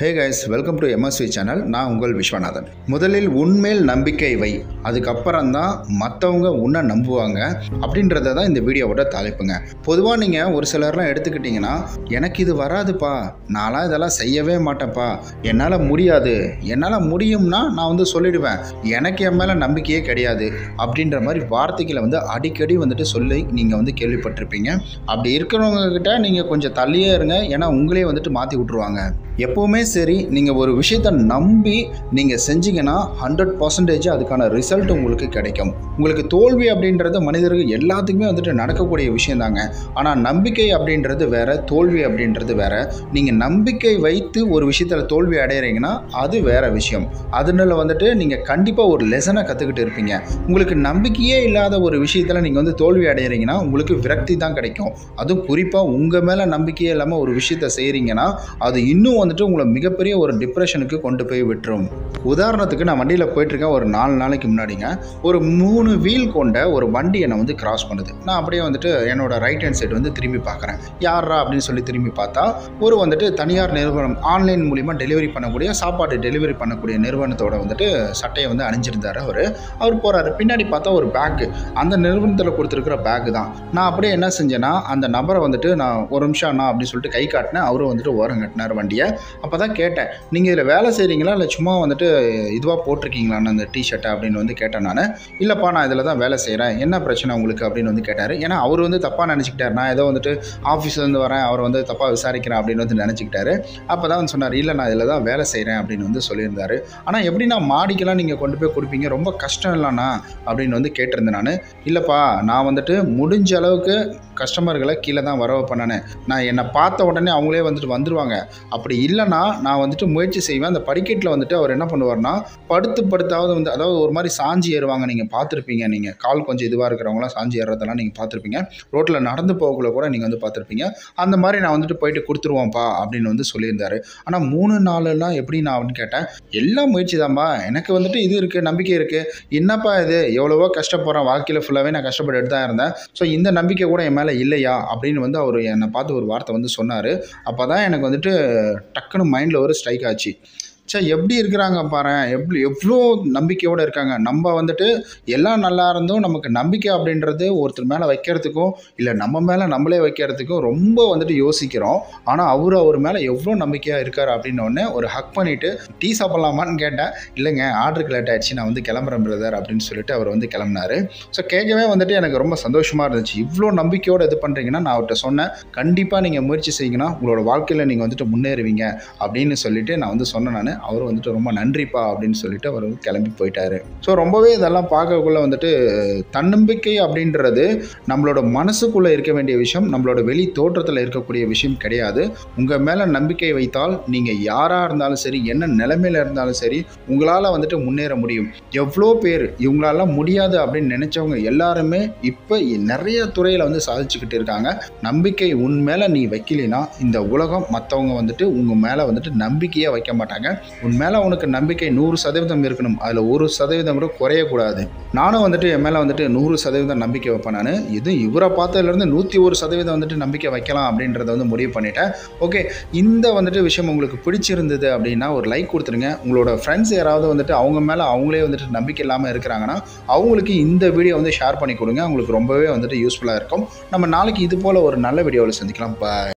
hey guys welcome to MSV channel நான் உங்கள் விஸ்வநாதன் முதலில் உண்மேல் நம்பிக்கை வை அதுக்கப்புறம் தான் மற்றவங்க உன்னை நம்புவாங்க அப்படின்றத தான் இந்த வீடியோவோட தலைப்புங்க பொதுவாக நீங்கள் ஒரு சிலர்லாம் எடுத்துக்கிட்டிங்கன்னா எனக்கு இது வராதுப்பா நான்லாம் இதெல்லாம் செய்யவே மாட்டேன்ப்பா என்னால் முடியாது என்னால் முடியும்னா நான் வந்து சொல்லிடுவேன் எனக்கு என் மேலே நம்பிக்கையே கிடையாது அப்படின்ற மாதிரி வார்த்தைகளை வந்து அடிக்கடி வந்துட்டு சொல்லி நீங்கள் வந்து கேள்விப்பட்டிருப்பீங்க அப்படி இருக்கிறவங்க கிட்ட நீங்கள் கொஞ்சம் தள்ளியே இருங்க ஏன்னா உங்களே வந்துட்டு மாற்றி விட்ருவாங்க எப்போவுமே சரி நீங்கள் ஒரு விஷயத்தை நம்பி நீங்கள் செஞ்சீங்கன்னா ஹண்ட்ரட் பர்சன்டேஜ் அதுக்கான ரிசல்ட் உங்களுக்கு கிடைக்கும் உங்களுக்கு தோல்வி அப்படின்றது மனிதர்கள் எல்லாத்துக்குமே வந்துட்டு நடக்கக்கூடிய விஷயம் தாங்க ஆனால் நம்பிக்கை அப்படின்றது வேற தோல்வி அப்படின்றது வேற நீங்கள் நம்பிக்கை வைத்து ஒரு விஷயத்தில் தோல்வி அடையிறீங்கன்னா அது வேற விஷயம் அதனால வந்துட்டு நீங்கள் கண்டிப்பாக ஒரு லெசனை கற்றுக்கிட்டு இருப்பீங்க உங்களுக்கு நம்பிக்கையே இல்லாத ஒரு விஷயத்தில் நீங்கள் வந்து தோல்வி அடையிறீங்கன்னா உங்களுக்கு விரக்தி தான் கிடைக்கும் அதுவும் குறிப்பாக உங்கள் மேலே நம்பிக்கையே இல்லாமல் ஒரு விஷயத்தை செய்கிறீங்கன்னா அது இன்னும் வந்துட்டு உங்களை மிகப்பெரிய ஒரு டிப்ரெஷனுக்கு கொண்டு போய் விட்டுரும் உதாரணத்துக்கு நான் வண்டியில் போயிட்டுருக்கேன் ஒரு நாலு நாளைக்கு முன்னாடிங்க ஒரு மூணு வீல் கொண்ட ஒரு வண்டி என்னை வந்து கிராஸ் பண்ணுது நான் அப்படியே வந்துட்டு என்னோட ரைட் ஹேண்ட் சைடு வந்து திரும்பி பார்க்குறேன் யாரா அப்படின்னு சொல்லி திரும்பி பார்த்தா ஒரு வந்துட்டு தனியார் நிறுவனம் ஆன்லைன் மூலிமா டெலிவரி பண்ணக்கூடிய சாப்பாடு டெலிவரி பண்ணக்கூடிய நிறுவனத்தோட வந்துட்டு சட்டையை வந்து அணிஞ்சிருந்தார் அவர் அவர் போகிறாரு பின்னாடி பார்த்தா ஒரு பேக்கு அந்த நிறுவனத்தில் கொடுத்துருக்குற பேக்கு தான் நான் அப்படியே என்ன செஞ்சேன்னா அந்த நபரை வந்துட்டு நான் ஒரு நிமிஷம் அண்ணா அப்படின்னு சொல்லிட்டு கை காட்டினேன் அவரும் வந்துட்டு ஓரம் கட்டினார் வண்டியை அப்போ தான் கேட்டேன் நீங்கள் இதில் வேலை செய்கிறீங்களா இல்லை சும்மா வந்துட்டு இதுவாக போட்டிருக்கீங்களான்னு அந்த டிஷர்ட்டை அப்படின்னு வந்து கேட்டேன் நான் இல்லைப்பா நான் இதில் தான் வேலை செய்கிறேன் என்ன பிரச்சனை உங்களுக்கு அப்படின்னு வந்து கேட்டார் ஏன்னா அவர் வந்து தப்பாக நினச்சிக்கிட்டார் நான் ஏதோ வந்துட்டு ஆஃபீஸ்லேருந்து வரேன் அவர் வந்து தப்பாக விசாரிக்கிறேன் அப்படின்னு வந்து நினச்சிக்கிட்டாரு அப்போ தான் வந்து சொன்னார் இல்லை நான் இதில் தான் வேலை செய்கிறேன் அப்படின்னு வந்து சொல்லியிருந்தாரு ஆனால் எப்படி நான் மாடிக்கெல்லாம் நீங்கள் கொண்டு போய் கொடுப்பீங்க ரொம்ப கஷ்டம் இல்லைண்ணா அப்படின்னு வந்து கேட்டிருந்தேன் நான் இல்லைப்பா நான் வந்துட்டு முடிஞ்ச அளவுக்கு கஸ்டமர்களை கீழே தான் வரவு பண்ணினேன் நான் என்னை பார்த்த உடனே அவங்களே வந்துட்டு வந்துடுவாங்க அப்படி இல்லைன்னா நான் வந்துட்டு முயற்சி செய்வேன் அந்த படிக்கட்டில் வந்துட்டு அவர் என்ன பண்ணுவார்னா படுத்து படுத்தாவது வந்து அதாவது ஒரு மாதிரி சாஞ்சி ஏறுவாங்க நீங்கள் பார்த்துருப்பீங்க நீங்கள் கால் கொஞ்சம் இதுவாக இருக்கிறவங்களாம் சாஞ்சி ஏறுறதெல்லாம் நீங்கள் பார்த்துருப்பீங்க ரோட்டில் நடந்து போகக்குள்ள கூட நீங்கள் வந்து பார்த்துருப்பீங்க அந்த மாதிரி நான் வந்துட்டு போயிட்டு கொடுத்துருவோம்ப்பா அப்படின்னு வந்து சொல்லியிருந்தாரு ஆனால் மூணு நாளெல்லாம் எப்படி நான் அப்படின்னு கேட்டேன் எல்லாம் முயற்சி தான்ப்பா எனக்கு வந்துட்டு இது இருக்குது நம்பிக்கை இருக்குது என்னப்பா இது எவ்வளவோ கஷ்டப்படுறேன் வாழ்க்கையில் ஃபுல்லாகவே நான் கஷ்டப்பட்டு தான் இருந்தேன் ஸோ இந்த நம்பிக்கை கூட என் மேலே இல்லையா அப்படின்னு வந்து அவர் என்னை பார்த்து ஒரு வார்த்தை வந்து சொன்னார் அப்போ தான் எனக்கு வந்துட்டு டக்குன்னு மைண்டில் ஒரு ஸ்ட்ரைக் ஆச்சு சே எப்படி இருக்கிறாங்க பாரு எப்படி எவ்வளோ நம்பிக்கையோடு இருக்காங்க நம்ம வந்துட்டு எல்லாம் நல்லா இருந்தும் நமக்கு நம்பிக்கை அப்படின்றது ஒருத்தர் மேலே வைக்கிறதுக்கும் இல்லை நம்ம மேலே நம்மளே வைக்கிறதுக்கும் ரொம்ப வந்துட்டு யோசிக்கிறோம் ஆனால் அவர் அவர் மேலே எவ்வளோ நம்பிக்கையாக இருக்கார் அப்படின்னோடனே ஒரு ஹக் பண்ணிவிட்டு டீ சாப்பிட்லாமான்னு கேட்டேன் இல்லைங்க ஆர்டருக்கு லேட் ஆயிடுச்சு நான் வந்து கிளம்புறேன் பிரதர் அப்படின்னு சொல்லிட்டு அவர் வந்து கிளம்புனாரு ஸோ கேட்கவே வந்துட்டு எனக்கு ரொம்ப சந்தோஷமாக இருந்துச்சு இவ்வளோ நம்பிக்கையோடு இது பண்ணுறீங்கன்னா நான் அவர்கிட்ட சொன்னேன் கண்டிப்பாக நீங்கள் முயற்சி செய்யுங்கன்னா உங்களோட வாழ்க்கையில் நீங்கள் வந்துட்டு முன்னேறுவீங்க அப்படின்னு சொல்லிட்டு நான் வந்து சொன்னேன் நான் அவர் வந்துட்டு ரொம்ப நன்றிப்பா அப்படின்னு சொல்லிட்டு அவர் வந்து கிளம்பி போயிட்டாரு ஸோ ரொம்பவே இதெல்லாம் பார்க்கக்குள்ள வந்துட்டு தன்னம்பிக்கை அப்படின்றது நம்மளோட மனசுக்குள்ளே இருக்க வேண்டிய விஷயம் நம்மளோட வெளி தோற்றத்தில் இருக்கக்கூடிய விஷயம் கிடையாது உங்கள் மேலே நம்பிக்கை வைத்தால் நீங்கள் யாராக இருந்தாலும் சரி என்ன நிலைமையில் இருந்தாலும் சரி உங்களால் வந்துட்டு முன்னேற முடியும் எவ்வளோ பேர் இவங்களால முடியாது அப்படின்னு நினச்சவங்க எல்லாருமே இப்போ நிறைய துறையில் வந்து சாதிச்சுக்கிட்டு இருக்காங்க நம்பிக்கை உன் மேலே நீ வைக்கலினா இந்த உலகம் மற்றவங்க வந்துட்டு உங்கள் மேலே வந்துட்டு நம்பிக்கையே வைக்க மாட்டாங்க உன் மேலே உனக்கு நம்பிக்கை நூறு சதவீதம் இருக்கணும் அதில் ஒரு சதவீதம் கூட குறையக்கூடாது நானும் வந்துட்டு என் மேலே வந்துட்டு நூறு சதவீதம் நம்பிக்கை வைப்பேன் நான் இது இவரை பார்த்ததுலேருந்து நூற்றி ஒரு சதவீதம் வந்துட்டு நம்பிக்கை வைக்கலாம் அப்படின்றத வந்து முடிவு பண்ணிட்டேன் ஓகே இந்த வந்துட்டு விஷயம் உங்களுக்கு பிடிச்சிருந்தது அப்படின்னா ஒரு லைக் கொடுத்துருங்க உங்களோட ஃப்ரெண்ட்ஸ் யாராவது வந்துட்டு அவங்க மேலே அவங்களே வந்துட்டு நம்பிக்கை இல்லாமல் இருக்கிறாங்கன்னா அவங்களுக்கு இந்த வீடியோ வந்து ஷேர் பண்ணி கொடுங்க அவங்களுக்கு ரொம்பவே வந்துட்டு யூஸ்ஃபுல்லாக இருக்கும் நம்ம நாளைக்கு இது போல் ஒரு நல்ல வீடியோவில் சந்திக்கலாம் பாய்